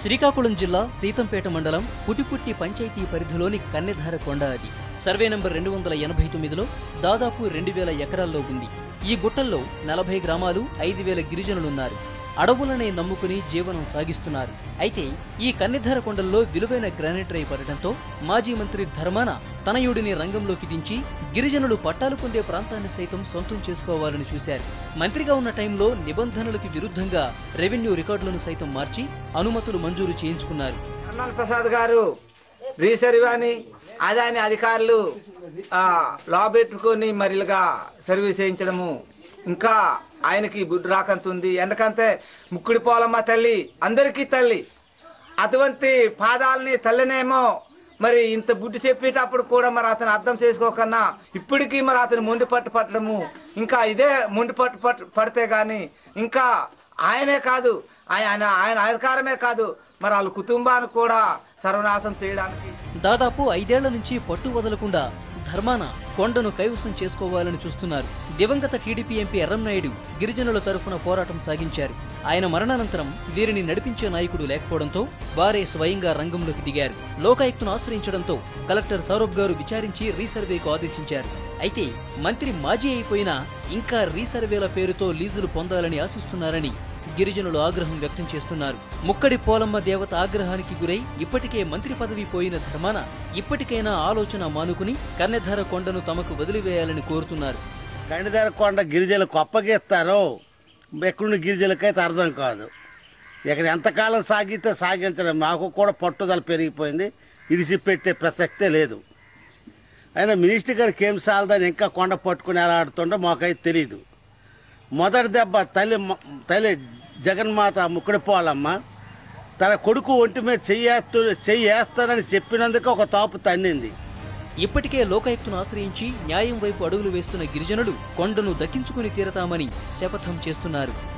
శ్రీకాకుళం జిల్లా సీతంపేట మండలం పుటిపుట్టి పంచాయతీ పరిధిలోని కన్నెధార కొండ అది సర్వే నంబర్ రెండు వందల ఎనభై తొమ్మిదిలో దాదాపు రెండు వేల ఎకరాల్లో ఉంది ఈ గుట్టల్లో నలభై గ్రామాలు ఐదు వేల గిరిజనులున్నారు అడవులనే నమ్ముకుని జీవనం సాగిస్తున్నారు అయితే ఈ కన్నెధార కొండల్లో విలువైన గ్రానైట్ రై పడటంతో మాజీ మంత్రి ధర్మాన తనయుడిని రంగంలోకి దించి గిరిజనులు పట్టాలు పొందే ప్రాంతాన్ని సైతం సొంతం చేసుకోవాలని చూశారు మంత్రిగా ఉన్న టైంలో నిబంధనలకు విరుద్ధంగా రెవెన్యూ రికార్డులను సైతం మార్చి అనుమతులు మంజూరు చేయించుకున్నారు అన్నాల్ ప్రసాద్ గారు రీసర్వ్ అని అదాని అధికారులు ఆ, లా పెట్టుకొని మరిలుగా సర్వీస్ చేయించడము ఇంకా ఆయనకి బుడ్డు రాకంతుంది ఎందుకంటే ముక్కుడి పోలమ్మ తల్లి అందరికీ తల్లి అటువంటి పాదాలని తల్లినేమో మరి ఇంత బుడ్డు చెప్పేటప్పుడు కూడా మరి అతను అర్థం చేసుకోకన్నా ఇప్పటికీ మరి అతను మొండి పట్టు పట్టడము ఇంకా ఇదే మొండి పట్టు పట్టు పడితే గాని ఇంకా ఆయనే కాదు ఆయన ఆయన అధికారమే కాదు మరి వాళ్ళ కుటుంబాన్ని కూడా సర్వనాశం చేయడానికి దాదాపు ఐదేళ్ల నుంచి పట్టు వదలకుండా ధర్మాన కొండను కైవసం చేసుకోవాలని చూస్తున్నారు దివంగత టీడీపీ ఎంపీ ఎర్రంనాయుడు గిరిజనుల తరఫున పోరాటం సాగించారు ఆయన మరణానంతరం వీరిని నడిపించే నాయకుడు లేకపోవడంతో వారే స్వయంగా రంగంలోకి దిగారు లోకాయుక్తను ఆశ్రయించడంతో కలెక్టర్ సౌరభ్ గారు విచారించి రీసర్వేకు ఆదేశించారు అయితే మంత్రి మాజీ అయిపోయినా ఇంకా రీసర్వేల పేరుతో లీజులు పొందాలని ఆశిస్తున్నారని గిరిజనులు ఆగ్రహం వ్యక్తం చేస్తున్నారు ముక్కడి పోలమ్మ దేవత ఆగ్రహానికి గురై ఇప్పటికే మంత్రి పదవి పోయిన ధర్మాన ఇప్పటికైనా ఆలోచన మానుకుని కన్నెధర కొండను తమకు వదిలివేయాలని కోరుతున్నారు కండిదార కొండ గిరిజలకు అప్పగిస్తారో ఎక్కడున్న గిరిజలకైతే అర్థం కాదు ఇక్కడ ఎంతకాలం సాగితే సాగించడం మాకు కూడా పట్టుదల పెరిగిపోయింది ఇడిచిపెట్టే ప్రసక్తే లేదు అయినా మినిస్టర్ గారికి ఏం సాలదని ఇంకా కొండ పట్టుకుని ఎలా ఆడుతుండో మాకైతే తెలియదు మొదటి దెబ్బ తల్లి మ- తల్లి జగన్మాత ముక్కడిపోవాలమ్మ తన కొడుకు ఒంటి మీద చెయ్యేస్తూ చెయ్యేస్తానని చెప్పినందుకు ఒక తాపు తన్నింది ఇప్పటికే లోకాయుక్తను ఆశ్రయించి న్యాయం వైపు అడుగులు వేస్తున్న గిరిజనులు కొండను దక్కించుకుని తీరతామని శపథం చేస్తున్నారు